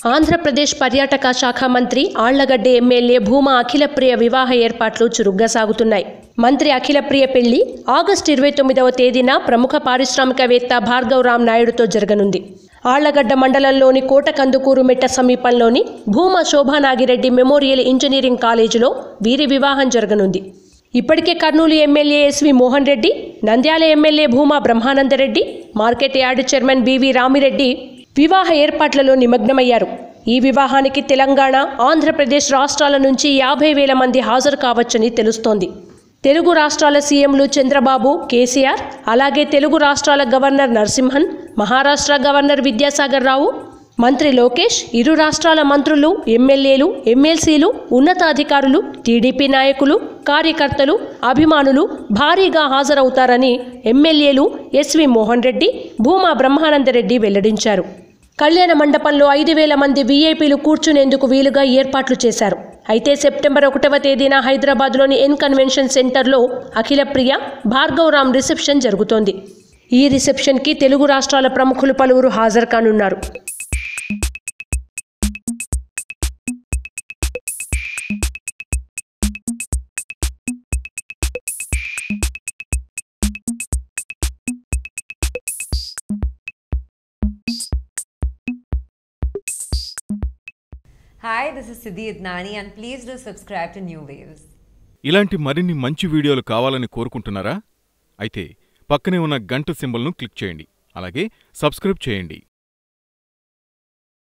ఆంధ్రప్రదేశ్ పర్యాటక శాఖ మంత్రి ఆళ్లగడ్డ ఎమ్మెల్యే భూమా అఖిలప్రియ వివాహ ఏర్పాట్లు చురుగ్గా సాగుతున్నాయి మంత్రి అఖిలప్రియ పెళ్లి ఆగస్టు ఇరవై తొమ్మిదవ తేదీన ప్రముఖ పారిశ్రామికవేత్త భార్గవ్ రామ్ నాయుడుతో జరగనుంది ఆళ్లగడ్డ మండలంలోని కోటకందుకూరు మెట్ట సమీపంలోని భూమా శోభానాగిరెడ్డి మెమోరియల్ ఇంజనీరింగ్ కాలేజీలో వీరి వివాహం జరగనుంది ఇప్పటికే Kurnool MLA SV Mohan Reddy Nandyal MLA Bhuma Brahmanandareddy market yard chairman BV Ramireddy వివాహ ఏర్పాట్లలో నిమగ్నమయ్యారు ఈ వివాహానికి తెలంగాణ ఆంధ్రప్రదేశ్ రాష్ట్రాల నుంచి యాభై వేల మంది హాజరు కావచ్చని తెలుస్తోంది తెలుగు రాష్ట్రాల సీఎంలు చంద్రబాబు కేసీఆర్ అలాగే తెలుగు రాష్ట్రాల గవర్నర్ నరసింహన్ మహారాష్ట్ర గవర్నర్ విద్యాసాగర్ రావు మంత్రి లోకేష్ ఇరు రాష్ట్రాల మంత్రులు ఎమ్మెల్యేలు ఎమ్మెల్సీలు ఉన్నతాధికారులు టీడీపీ నాయకులు కార్యకర్తలు అభిమానులు భారీగా హాజరవుతారని ఎమ్మెల్యేలు ఎస్వి మోహన్ రెడ్డి భూమా బ్రహ్మానందరెడ్డి వెల్లడించారు కళ్యాణ మండపంలో ఐదు వేల మంది వీఐపీలు కూర్చునేందుకు వీలుగా ఏర్పాట్లు చేశారు అయితే సెప్టెంబర్ ఒకటవ తేదీన హైదరాబాద్లోని ఎన్ కన్వెన్షన్ సెంటర్లో అఖిలప్రియ భార్గవ్ రామ్ రిసెప్షన్ జరుగుతోంది ఈ రిసెప్షన్కి తెలుగు రాష్ట్రాల ప్రముఖులు పలువురు హాజరు కానున్నారు Hi, this is Siddhi Idnani, and please do subscribe to New Waves. ఇలాంటి మరిన్ని మంచి వీడియోలు కావాలని కోరుకుంటున్నారా అయితే పక్కనే ఉన్న గంట సింబల్ను క్లిక్ చేయండి అలాగే సబ్స్క్రైబ్ చేయండి